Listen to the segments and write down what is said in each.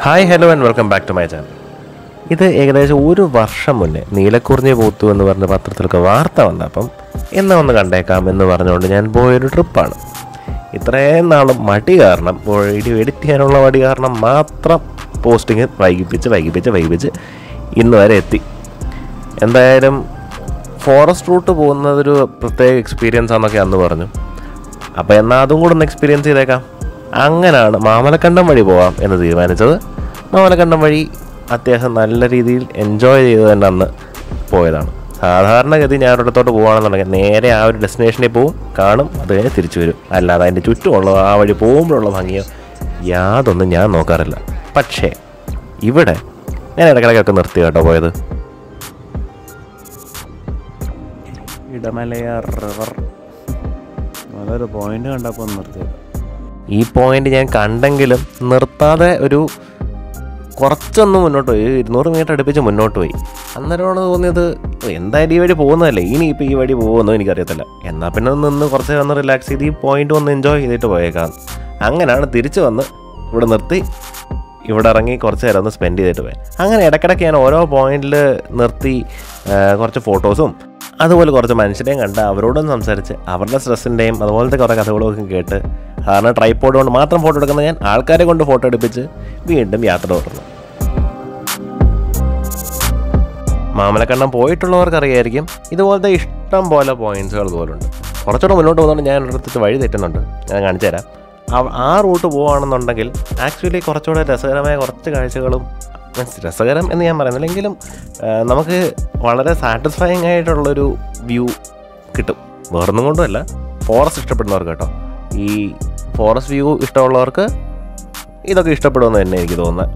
hi hello and welcome back to my channel ഇത് ഏകദേശം ഒരു വർഷം മുന്നേ നീലക്കുറിഞ്ഞ് പൂത്തു എന്ന് പറഞ്ഞ പത്രത്തിലൊക്കെ വാർത്ത വന്നപ്പം എന്നാ ഒന്ന് കണ്ടേക്കാം എന്ന് പറഞ്ഞുകൊണ്ട് ഞാൻ പോയൊരു ട്രിപ്പാണ് ഇത്രയും നാളും മടി കാരണം വീഡിയോ എഡിറ്റ് ചെയ്യാനുള്ള മടി കാരണം മാത്രം പോസ്റ്റിങ് വൈകിപ്പിച്ച് വൈകിപ്പിച്ച് വൈകിപ്പിച്ച് ഇന്ന് വരെ എത്തി എന്തായാലും ഫോറസ്റ്റ് റൂട്ട് പോകുന്നതൊരു പ്രത്യേക എക്സ്പീരിയൻസ് ആണെന്നൊക്കെ അന്ന് പറഞ്ഞു അപ്പോൾ എന്നാൽ അതും കൂടെ ഒന്ന് എക്സ്പീരിയൻസ് ചെയ്തേക്കാം അങ്ങനെയാണ് മാമലക്കണ്ടം വഴി പോവാം എന്ന് തീരുമാനിച്ചത് മാമലക്കണ്ടം വഴി അത്യാവശ്യം നല്ല രീതിയിൽ എൻജോയ് ചെയ്ത് തന്നെ അന്ന് പോയതാണ് സാധാരണഗതി ഞാൻ ഒരിടത്തോട്ട് പോകുകയാണെന്നുണ്ടെങ്കിൽ നേരെ ആ ഒരു ഡെസ്റ്റിനേഷനിൽ പോവും കാണും അത് കഴിഞ്ഞ് തിരിച്ചു വരും അല്ലാതെ അതിൻ്റെ ചുറ്റുമുള്ള ആ വഴി പോകുമ്പോഴുള്ള ഭംഗിയോ യാതൊന്നും ഞാൻ നോക്കാറില്ല പക്ഷേ ഇവിടെ ഞാൻ ഇടയ്ക്കിടയ്ക്കൊക്കെ നിർത്തി കേട്ടോ പോയത് ഇടമലയാർ റിവർ നല്ലൊരു പോയിന്റ് കണ്ടപ്പോൾ നിർത്തിയത് ഈ പോയിന്റ് ഞാൻ കണ്ടെങ്കിലും നിർത്താതെ ഒരു കുറച്ചൊന്ന് മുന്നോട്ട് പോയി ഒരു ഇരുന്നൂറ് മീറ്റർ അടുപ്പിച്ച് മുന്നോട്ട് പോയി അന്നേരമാണ് തോന്നിയത് "ഓ, എന്തായാലും ഈ വഴി പോകുന്നതല്ലേ ഇനി ഇപ്പോൾ ഈ വഴി പോകുമെന്നോ എനിക്കറിയത്തില്ല എന്നാൽ പിന്നെ ഒന്ന് നിന്ന് കുറച്ച് ഒന്ന് റിലാക്സ് ചെയ്ത് ഈ പോയിന്റ് ഒന്ന് എൻജോയ് ചെയ്തിട്ട് പോയേക്കാം അങ്ങനെയാണ് തിരിച്ച് വന്ന് ഇവിടെ നിർത്തി ഇവിടെ ഇറങ്ങി കുറച്ച് നേരം ഒന്ന് സ്പെൻഡ് ചെയ്തിട്ട് പോയി അങ്ങനെ ഇടയ്ക്കിടയ്ക്ക് ഞാൻ ഓരോ പോയിന്റിൽ നിർത്തി ആ, കുറച്ച് ഫോട്ടോസും അതുപോലെ കുറച്ച് മനുഷ്യരെയും കണ്ട് അവരോടും സംസാരിച്ച് അവരുടെ സ്ട്രെസ്സിൻ്റെയും അതുപോലത്തെ കുറേ കഥകളൊക്കെ കേട്ട് കാരണം ട്രൈപ്പോഡ് കൊണ്ട് മാത്രം ഫോട്ടോ എടുക്കുന്ന ഞാൻ ആൾക്കാരെ കൊണ്ട് ഫോട്ടോ എടുപ്പിച്ച് വീണ്ടും യാത്ര തുടർന്നു മാമലക്കണ്ണം പോയിട്ടുള്ളവർക്ക് അറിയായിരിക്കും ഇതുപോലത്തെ ഇഷ്ടം പോലെ പോയിന്റ്സുകൾ ഇതുപോലുണ്ട് കുറച്ചുകൂടെ മുന്നോട്ട് പോകുന്നതുകൊണ്ട് ഞാൻ ഒരിടത്ത് വഴി തെറ്റുന്നുണ്ട് ഞാൻ കാണിച്ചു തരാം ആ- ആ റൂട്ട് പോവുകയാണെന്നുണ്ടെങ്കിൽ ആക്ച്വലി കുറച്ചുകൂടെ രസകരമായ കുറച്ച് കാഴ്ചകളും മീൻസ് രസകരം എന്ന് ഞാൻ പറയുന്നില്ല എങ്കിലും ആ, നമുക്ക് വളരെ സാറ്റിസ്ഫൈങ് ആയിട്ടുള്ളൊരു വ്യൂ കിട്ടും വേറൊന്നും കൊണ്ടുമല്ല ഫോറസ്റ്റ് ഇഷ്ടപ്പെടുന്നവർക്ക് കേട്ടോ ഈ ഫോറസ്റ്റ് വ്യൂ ഇഷ്ടമുള്ളവർക്ക് ഇതൊക്കെ ഇഷ്ടപ്പെടുമെന്ന് തന്നെ എനിക്ക് തോന്നുന്നത്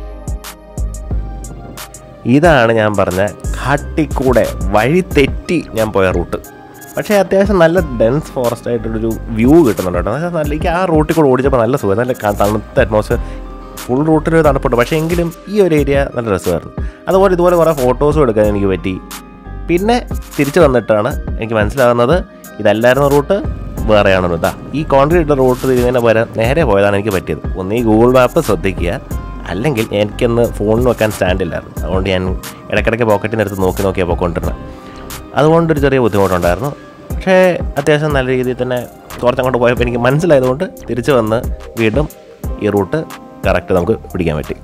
ഇതാണ് ഞാൻ പറഞ്ഞ കാട്ടിക്കൂടെ വഴി തെറ്റി ഞാൻ പോയ റൂട്ട് പക്ഷേ അത്യാവശ്യം നല്ല ഡെൻസ് ഫോറസ്റ്റ് ആയിട്ടൊരു വ്യൂ കിട്ടുന്നുണ്ട് കേട്ടോ അതായത് നല്ല എനിക്ക് ആ റൂട്ടിൽ കൂടെ ഓടിച്ചപ്പോൾ നല്ല സുഖം നല്ല ക- തണുത്ത അറ്റ്മോസ്ഫിയർ ഫുൾ റൂട്ടിൽ തണുപ്പുണ്ട് പക്ഷേ എങ്കിലും ഈ ഒരു ഏരിയ നല്ല രസമായിരുന്നു അതുപോലെ ഇതുപോലെ കുറേ ഫോട്ടോസും എടുക്കാൻ എനിക്ക് പറ്റി പിന്നെ തിരിച്ചു വന്നിട്ടാണ് എനിക്ക് മനസ്സിലാകുന്നത് ഇതല്ലായിരുന്നു റൂട്ട് വേറെയാണ് ഇതാ ഈ കോൺക്രീറ്റ് റൂട്ട് തിരിഞ്ഞതിന് പകരം നേരെ പോയതാണ് എനിക്ക് പറ്റിയത് ഒന്ന് ഈ ഗൂഗിൾ മാപ്പ് ശ്രദ്ധിക്കുക അല്ലെങ്കിൽ എനിക്കൊന്ന് ഫോണിൽ വെക്കാൻ സ്റ്റാൻഡില്ലായിരുന്നു അതുകൊണ്ട് ഞാൻ ഇടയ്ക്കിടയ്ക്ക് പോക്കറ്റിനടുത്ത് നോക്കി നോക്കിയാണ് പോയിക്കൊണ്ടിരുന്നത് അതുകൊണ്ടൊരു ചെറിയ ബുദ്ധിമുട്ടുണ്ടായിരുന്നു പക്ഷേ അത്യാവശ്യം നല്ല രീതിയിൽ തന്നെ കുറച്ചങ്ങോട്ട് പോയപ്പോൾ എനിക്ക് മനസ്സിലായതുകൊണ്ട് തിരിച്ചു വന്ന് വീണ്ടും ഈ റൂട്ട് കറക്റ്റ് നമുക്ക് പിടിക്കാൻ പറ്റി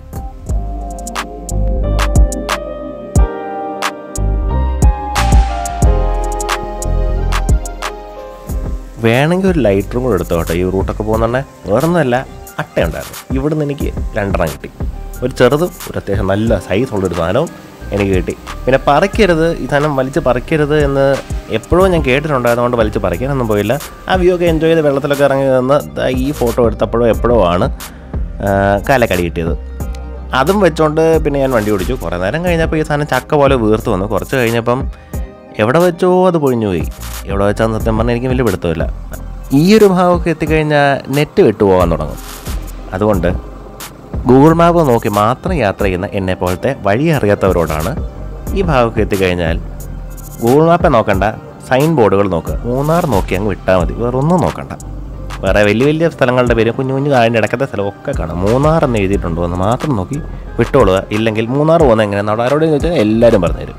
വേണമെങ്കിൽ ഒരു ലൈറ്റ് റൂം കൂടെ എടുത്തോ കേട്ടോ ഈ റൂട്ടൊക്കെ പോകുന്നുണ്ടെ വേറൊന്നുമല്ല അട്ടയുണ്ടായിരുന്നു ഇവിടുന്ന് എനിക്ക് രണ്ടെണ്ണം കിട്ടി ഒരു ചെറുതും ഒരു അത്യാവശ്യം നല്ല സൈസുള്ളൊരു സാധനവും എനിക്ക് കിട്ടി പിന്നെ പറിക്കരുത് ഈ സാധനം വലിച്ച് പറിക്കരുത് എന്ന് എപ്പോഴും ഞാൻ കേട്ടിട്ടുണ്ടായതുകൊണ്ട് വലിച്ച് പറിക്കാനൊന്നും പോയില്ല ആ വ്യൂ ഒക്കെ എൻജോയ് ചെയ്ത് വെള്ളത്തിലൊക്കെ ഇറങ്ങി നിന്ന് ദാ ഈ ഫോട്ടോ എടുത്തപ്പോഴോ എപ്പോഴോ ആണ് ആ, കാലക്കടി കിട്ടിയത് അതും വെച്ചോണ്ട് പിന്നെ ഞാൻ വണ്ടി ഓടിച്ചു കുറേ നേരം കഴിഞ്ഞപ്പോൾ ഈ സാധനം ചക്ക പോലെ വീർത്ത് വന്നു കുറച്ച് കഴിഞ്ഞപ്പം എവിടെ വെച്ചോ അത് പൊഴിഞ്ഞു പോയി എവിടെ വെച്ചാന്ന് സത്യം പറഞ്ഞാൽ എനിക്ക് വലിയ പിടുത്തമില്ല ഈ ഒരു ഭാഗമൊക്കെ എത്തിക്കഴിഞ്ഞാൽ നെറ്റ് വിട്ടു പോകാൻ തുടങ്ങും അതുകൊണ്ട് ഗൂഗിൾ മാപ്പ് നോക്കി മാത്രം യാത്ര ചെയ്യുന്ന എന്നെ പോലത്തെ വഴി അറിയാത്തവരോടാണ് ഈ ഭാഗമൊക്കെ എത്തിക്കഴിഞ്ഞാൽ ഗൂഗിൾ മാപ്പെ നോക്കണ്ട സൈൻ ബോർഡുകൾ നോക്കുക മൂന്നാർ നോക്കി അങ്ങ് വിട്ടാൽ മതി വേറെ ഒന്നും നോക്കണ്ട വേറെ വലിയ വലിയ സ്ഥലങ്ങളുടെ പേര് കുഞ്ഞു കുഞ്ഞു അതിൻ്റെ ഇടയ്ക്കത്തെ സ്ഥലമൊക്കെ കാണാം മൂന്നാർ എന്ന് എഴുതിയിട്ടുണ്ടോ എന്ന് മാത്രം നോക്കി വിട്ടോളുക ഇല്ലെങ്കിൽ മൂന്നാർ പോകുന്നത് എങ്ങനെയാണെന്ന് അവിടെ ആരോടും ചോദിച്ചാൽ എല്ലാവരും പറഞ്ഞുതരും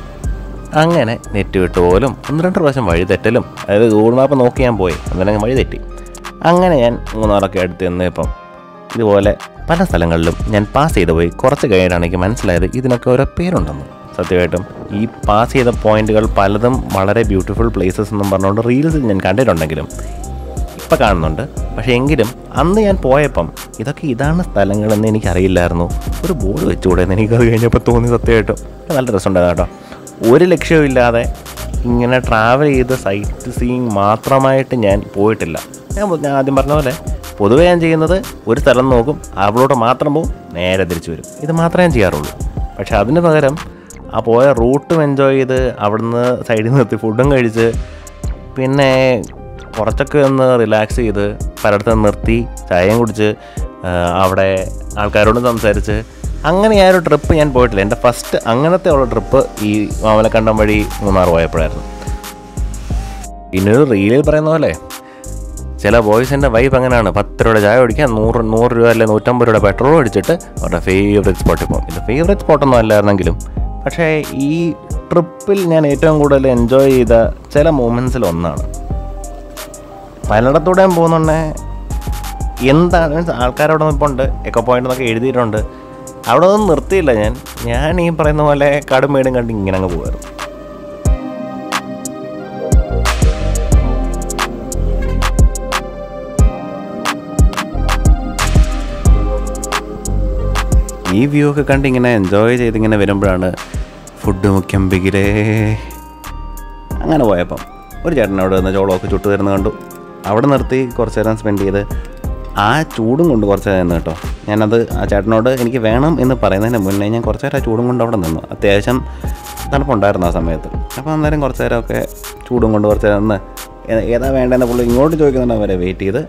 അങ്ങനെ നെറ്റ് വിട്ട് പോലും ഒന്ന് രണ്ട് പ്രാവശ്യം വഴി തെറ്റലും അതായത് ഗൂഗിൾ മാപ്പ് നോക്കി ഞാൻ പോയി അങ്ങനെ വഴി തെറ്റി അങ്ങനെ ഞാൻ മൂന്നാറൊക്കെ അടുത്ത് ചെന്നപ്പം ഇതുപോലെ പല സ്ഥലങ്ങളിലും ഞാൻ പാസ് ചെയ്ത് പോയി കുറച്ച് കഴിഞ്ഞിട്ടാണ് എനിക്ക് മനസ്സിലായത് ഇതിനൊക്കെ ഓരോ പേരുണ്ടെന്ന് സത്യമായിട്ടും ഈ പാസ് ചെയ്ത പോയിന്റുകൾ പലതും വളരെ ബ്യൂട്ടിഫുൾ പ്ലേസസ് എന്നും പറഞ്ഞുകൊണ്ട് റീൽസിൽ ഞാൻ കണ്ടിട്ടുണ്ടെങ്കിലും ഇപ്പം കാണുന്നുണ്ട് പക്ഷേ എങ്കിലും അന്ന് ഞാൻ പോയപ്പം ഇതൊക്കെ ഇതാണ് സ്ഥലങ്ങളെന്ന് എനിക്കറിയില്ലായിരുന്നു ഒരു ബോർഡ് വെച്ചുകൂടെ എന്ന് എനിക്കത് കഴിഞ്ഞപ്പോൾ തോന്നി സത്യമായിട്ടും നല്ല രസമുണ്ടായിരുന്നു കേട്ടോ ഒരു ലക്ഷ്യമില്ലാതെ ഇങ്ങനെ ട്രാവൽ ചെയ്ത് സൈറ്റ് സീയിങ് മാത്രമായിട്ട് ഞാൻ പോയിട്ടില്ല ഞാൻ പോ- ഞാൻ ആദ്യം പറഞ്ഞ പോലെ പൊതുവേ ഞാൻ ചെയ്യുന്നത് ഒരു സ്ഥലം നോക്കും അവളോട് മാത്രം പോവും നേരെ തിരിച്ചു വരും ഇത് മാത്രമേ ഞാൻ ചെയ്യാറുള്ളൂ പക്ഷെ അതിന് പകരം ആ പോയ റൂട്ടും എൻജോയ് ചെയ്ത് അവിടുന്ന് സൈഡിൽ നിർത്തി ഫുഡും കഴിച്ച് പിന്നെ കുറച്ചൊക്കെ ഒന്ന് റിലാക്സ് ചെയ്ത് പലയിടത്ത് നിർത്തി ചായയും കുടിച്ച് ആ, അവിടെ ആൾക്കാരോടും സംസാരിച്ച് അങ്ങനെ ഞാൻ ഒരു ട്രിപ്പ് ഞാൻ പോയിട്ടില്ല എൻ്റെ ഫസ്റ്റ് അങ്ങനത്തെ ഉള്ള ട്രിപ്പ് ഈ മാമലക്കണ്ടം വഴി മൂന്നാർ പോയപ്പോഴായിരുന്നു പിന്നെ ഒരു റീലിൽ പറയുന്ന പോലെ ചില ബോയ്സിൻ്റെ വൈബ് അങ്ങനെയാണ് പത്ത് രൂപയുടെ ചായ കുടിക്കാൻ നൂറ് നൂറ് രൂപ അല്ലെങ്കിൽ നൂറ്റമ്പത് രൂപയുടെ പെട്രോൾ അടിച്ചിട്ട് അവരുടെ ഫേവറേറ്റ് സ്പോട്ടിൽ പോകും ഇത് ഫേവറേറ്റ് സ്പോട്ടൊന്നും അല്ലായിരുന്നെങ്കിലും പക്ഷേ ഈ ട്രിപ്പിൽ ഞാൻ ഏറ്റവും കൂടുതൽ എൻജോയ് ചെയ്ത ചില മൂമെൻറ്റ്സിൽ ഒന്നാണ് പലയിടത്തൂടെയും പോകുന്നുണ്ടേ എന്താണ് മീൻസ് ആൾക്കാരവിടെ നിൽപ്പുണ്ട് എക്കോ പോയിന്റ് എന്നൊക്കെ എഴുതിയിട്ടുണ്ട് അവിടെ ഒന്നും നിർത്തിയില്ല ഞാൻ ഞാൻ ഈ പറയുന്ന പോലെ കടും മേടും കണ്ട് ഇങ്ങനെ അങ്ങ് പോകുമായിരുന്നു ഈ വ്യൂ ഒക്കെ കണ്ട് ഇങ്ങനെ എൻജോയ് ചെയ്തിങ്ങനെ വരുമ്പോഴാണ് ഫുഡ് മുഖ്യം ബിഗിലേ അങ്ങനെ പോയപ്പം ഒരു ചേട്ടൻ അവിടെ നിന്ന് ചോളമൊക്കെ ചുട്ടു തരുന്ന കണ്ടു അവിടെ നിർത്തി കുറച്ച് നേരം സ്പെൻഡ് ചെയ്ത് ആ ചൂടും കൊണ്ട് കുറച്ച് നേരം നിന്ന് കേട്ടോ ഞാനത് ആ ചേട്ടനോട് എനിക്ക് വേണം എന്ന് പറയുന്നതിന് മുന്നേ ഞാൻ കുറച്ച് നേരം ആ ചൂടും കൊണ്ട് അവിടെ നിന്നു അത്യാവശ്യം തണുപ്പുണ്ടായിരുന്നു ആ സമയത്ത് അപ്പോൾ അന്നേരം കുറച്ച് നേരമൊക്കെ ചൂടും കൊണ്ട് കുറച്ച് നേരം നിന്ന് ഏ- ഏതാ വേണ്ടതെന്ന് പുള്ളി ഇങ്ങോട്ട് ചോദിക്കുന്നുണ്ട് വരെ വെയിറ്റ് ചെയ്ത്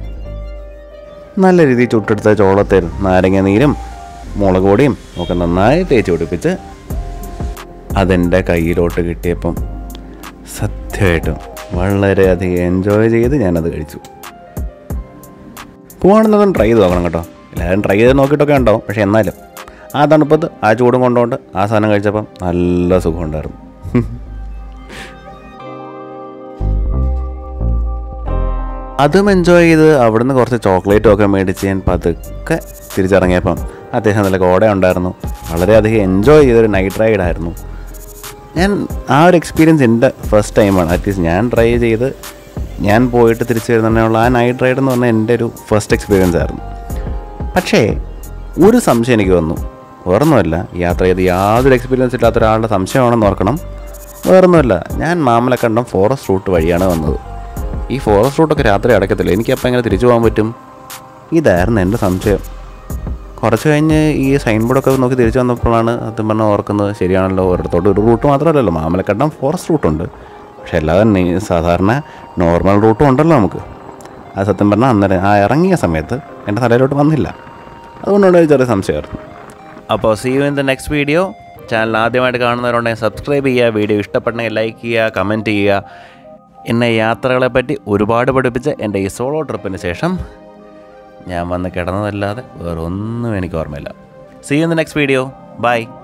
നല്ല രീതിയിൽ ചുട്ടെടുത്ത ചോളത്തിൽ നാരങ്ങ നീരും മുളക് പൊടിയും ഒക്കെ നന്നായി തേച്ച് പിടിപ്പിച്ച് അതെൻ്റെ കയ്യിലോട്ട് കിട്ടിയപ്പം സത്യമായിട്ടും വളരെയധികം എൻജോയ് ചെയ്ത് ഞാനത് കഴിച്ചു പോവാണെന്നൊന്നും ട്രൈ ചെയ്ത് നോക്കണം കേട്ടോ എല്ലാവരും ട്രൈ ചെയ്ത് നോക്കിയിട്ടൊക്കെ ഉണ്ടാവും പക്ഷെ എന്നാലും ആ തണുപ്പത്ത് ആ ചൂടും കൊണ്ടുകൊണ്ട് ആ സാധനം കഴിച്ചപ്പം നല്ല സുഖമുണ്ടായിരുന്നു അതും എൻജോയ് ചെയ്ത് അവിടുന്ന് കുറച്ച് ചോക്ലേറ്റും ഒക്കെ മേടിച്ച് ഞാൻ പതുക്കെ തിരിച്ചിറങ്ങിയപ്പം അത്യാവശ്യം നല്ല കോട ഉണ്ടായിരുന്നു വളരെയധികം എൻജോയ് ചെയ്തൊരു നൈറ്റ് റൈഡ് ആയിരുന്നു ഞാൻ ആ ഒരു എക്സ്പീരിയൻസ് എൻ്റെ ഫസ്റ്റ് ടൈമാണ് അറ്റ്ലീസ്റ്റ് ഞാൻ ട്രൈ ചെയ്ത് ഞാൻ പോയിട്ട് തിരിച്ചു വരുന്നതിനുള്ള ആ നൈറ്റ് റൈഡ് എന്ന് പറഞ്ഞാൽ എൻ്റെ ഒരു ഫസ്റ്റ് എക്സ്പീരിയൻസ് ആയിരുന്നു പക്ഷേ ഒരു സംശയം എനിക്ക് വന്നു വേറൊന്നുമല്ല യാത്ര ചെയ്ത് യാതൊരു എക്സ്പീരിയൻസ് ഇല്ലാത്ത ഒരാളുടെ സംശയമാണെന്ന് ഓർക്കണം വേറൊന്നുമല്ല ഞാൻ മാമലക്കണ്ടം ഫോറസ്റ്റ് റൂട്ട് വഴിയാണ് വന്നത് ഈ ഫോറസ്റ്റ് റൂട്ടൊക്കെ രാത്രി അടയ്ക്കത്തില്ല എനിക്കപ്പോൾ എങ്ങനെ തിരിച്ചു പോകാൻ പറ്റും ഇതായിരുന്നു എൻ്റെ സംശയം കുറച്ച് കഴിഞ്ഞ് ഈ സൈൻ ബോർഡൊക്കെ നോക്കി തിരിച്ചു വന്നപ്പോഴാണ് സത്യം പറഞ്ഞാൽ ഓർക്കുന്നത് ശരിയാണല്ലോ ഒരിടത്തോട്ട് ഒരു റൂട്ട് മാത്രമല്ലല്ലോ മാമലക്കണ്ടം ഫോറസ്റ്റ് റൂട്ടുണ്ട് പക്ഷെ അല്ലാതെ നി- സാധാരണ നോർമൽ റൂട്ടും ഉണ്ടല്ലോ നമുക്ക് അത് സത്യം പറഞ്ഞാൽ അന്നേരം ആ ഇറങ്ങിയ സമയത്ത് എൻ്റെ തലയിലോട്ട് വന്നില്ല അതുകൊണ്ടാണ് ഒരു ചെറിയ സംശയമായിരുന്നു അപ്പോൾ see you in the next video channel ആദ്യമായിട്ട് കാണുന്നവരുണ്ടെങ്കിൽ സബ്സ്ക്രൈബ് ചെയ്യുക വീഡിയോ ഇഷ്ടപ്പെട്ടെങ്കിൽ ലൈക്ക് ചെയ്യുക കമൻറ്റ് ചെയ്യുക എന്നെ യാത്രകളെപ്പറ്റി ഒരുപാട് പഠിപ്പിച്ച എൻ്റെ ഈ സോളോ ട്രിപ്പിന് ശേഷം ഞാൻ വന്ന് കിടന്നതല്ലാതെ വേറെ ഒന്നും എനിക്ക് ഓർമ്മയില്ല see you in the next video by